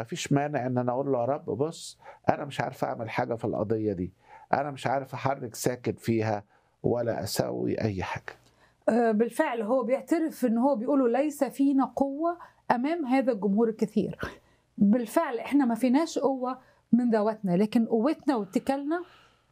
ما فيش مانع ان انا اقول له يا رب بص انا مش عارف اعمل حاجه في القضيه دي انا مش عارف احرك ساكن فيها ولا اسوي اي حاجه آه، بالفعل هو بيعترف ان هو بيقوله ليس فينا قوه امام هذا الجمهور الكثير بالفعل احنا ما فيناش قوه من ذواتنا لكن قوتنا واتكالنا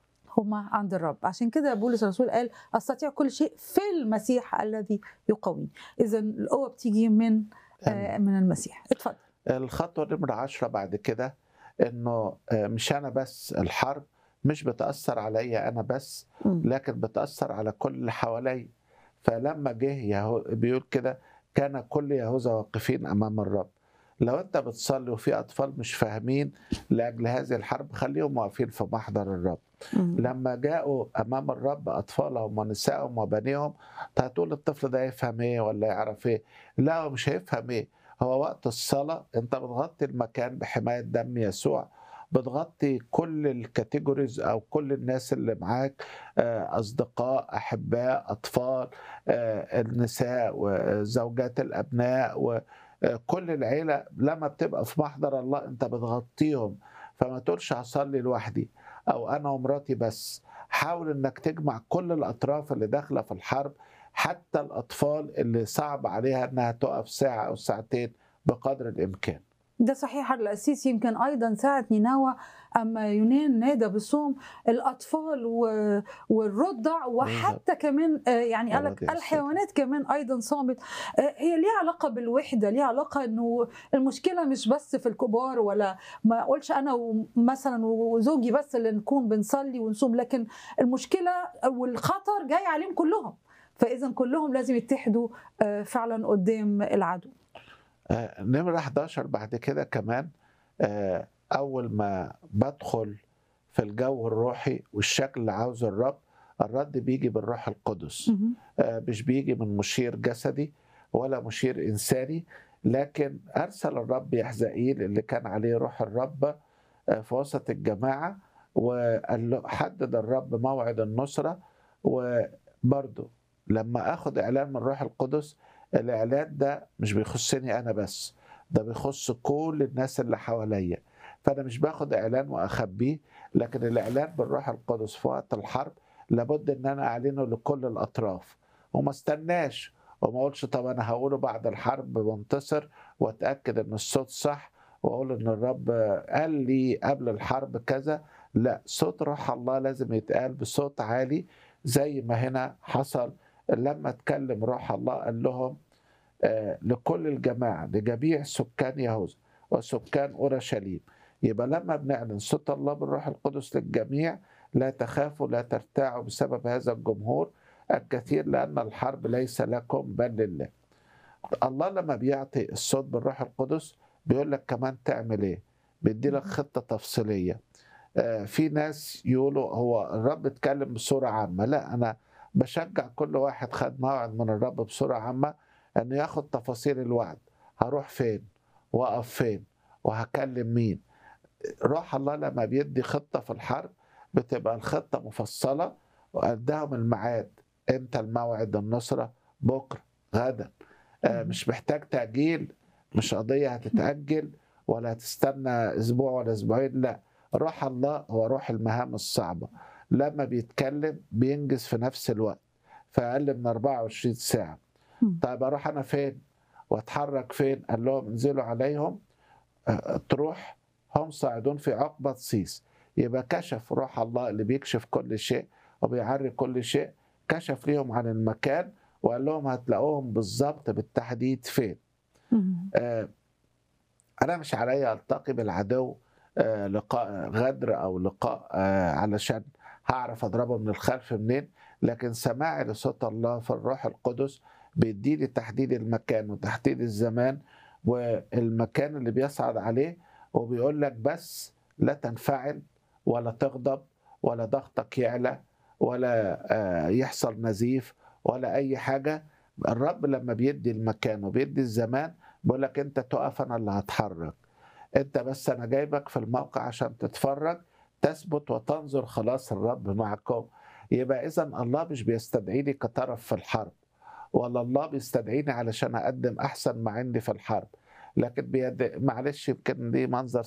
هما عند الرب عشان كده بولس الرسول قال استطيع كل شيء في المسيح الذي يقويني اذا القوه بتيجي من آه، من المسيح اتفضل الخطوه نمره عشرة بعد كده انه آه، مش انا بس الحرب مش بتاثر عليا انا بس مم. لكن بتاثر على كل اللي حواليا فلما جه يهو بيقول كده كان كل يهوذا واقفين امام الرب لو انت بتصلي وفي اطفال مش فاهمين لاجل هذه الحرب خليهم واقفين في محضر الرب مم. لما جاءوا امام الرب اطفالهم ونسائهم وبنيهم هتقول الطفل ده يفهم ايه ولا يعرف ايه لا هو مش هيفهم ايه هو وقت الصلاه انت بتغطي المكان بحمايه دم يسوع بتغطي كل الكاتيجوريز او كل الناس اللي معاك آه، اصدقاء احباء اطفال آه، النساء وزوجات الابناء وكل العيله لما بتبقى في محضر الله انت بتغطيهم فما تقولش هصلي لوحدي او انا ومراتي بس حاول انك تجمع كل الاطراف اللي داخله في الحرب حتى الاطفال اللي صعب عليها انها تقف ساعه او ساعتين بقدر الامكان ده صحيح القسيس يمكن ايضا ساعه نينوى اما يونان نادى بالصوم الاطفال و- والرضع وحتى كمان آه، يعني قال لك أولاد الحيوانات كمان ايضا صامت آه، هي ليها علاقه بالوحده ليها علاقه انه المشكله مش بس في الكبار ولا ما اقولش انا و- مثلا وزوجي بس اللي نكون بنصلي ونصوم لكن المشكله والخطر جاي عليهم كلهم فاذا كلهم لازم يتحدوا آه، فعلا قدام العدو آه، نمرة 11 بعد كده كمان آه، أول ما بدخل في الجو الروحي والشكل اللي عاوزه الرب الرد بيجي بالروح القدس مهم. آه، مش بيجي من مشير جسدي ولا مشير إنساني لكن أرسل الرب يحزائيل اللي كان عليه روح الرب آه، في وسط الجماعة وقال له حدد الرب موعد النصرة وبرضه لما أخد إعلان من الروح القدس الإعلان ده مش بيخصني أنا بس ده بيخص كل الناس اللي حواليا فأنا مش باخد إعلان وأخبيه لكن الإعلان بالروح القدس في وقت الحرب لابد إن أنا أعلنه لكل الأطراف وما استناش وما اقولش طب انا هقوله بعد الحرب بنتصر واتاكد ان الصوت صح واقول ان الرب قال لي قبل الحرب كذا لا صوت روح الله لازم يتقال بصوت عالي زي ما هنا حصل لما اتكلم روح الله قال لهم آه، لكل الجماعه لجميع سكان يهوذا وسكان اورشليم يبقى لما بنعلن صوت الله بالروح القدس للجميع لا تخافوا لا ترتاعوا بسبب هذا الجمهور الكثير لأن الحرب ليس لكم بل لله الله لما بيعطي الصوت بالروح القدس بيقول لك كمان تعمل ايه بيدي لك خطة تفصيلية آه، في ناس يقولوا هو الرب اتكلم بصورة عامة لا أنا بشجع كل واحد خد موعد من الرب بصورة عامة أنه ياخد تفاصيل الوعد هروح فين وأقف فين وهكلم مين روح الله لما بيدي خطة في الحرب بتبقى الخطة مفصلة وأداهم الميعاد امتى الموعد النصرة بكرة غدا آه، مم. مش محتاج تأجيل مش قضية هتتأجل ولا هتستنى أسبوع ولا أسبوعين لا روح الله هو روح المهام الصعبة لما بيتكلم بينجز في نفس الوقت في أقل من 24 ساعة مم. طيب أروح أنا فين وأتحرك فين قال لهم انزلوا عليهم آه، تروح هم صاعدون في عقبة صيص يبقى كشف روح الله اللي بيكشف كل شيء وبيعري كل شيء كشف ليهم عن المكان وقال لهم هتلاقوهم بالظبط بالتحديد فين مهم. آه، انا مش عليا التقي بالعدو آه، لقاء غدر او لقاء آه، علشان هعرف اضربه من الخلف منين لكن سماعي لصوت الله في الروح القدس بيديني تحديد المكان وتحديد الزمان والمكان اللي بيصعد عليه وبيقول لك بس لا تنفعل ولا تغضب ولا ضغطك يعلى ولا آه، يحصل نزيف ولا اي حاجه الرب لما بيدي المكان وبيدي الزمان بيقول لك انت تقف انا اللي هتحرك انت بس انا جايبك في الموقع عشان تتفرج تثبت وتنظر خلاص الرب معكم يبقى اذا الله مش بيستدعيني كطرف في الحرب ولا الله بيستدعيني علشان اقدم احسن ما عندي في الحرب لكن بيد معلش يمكن دي منظر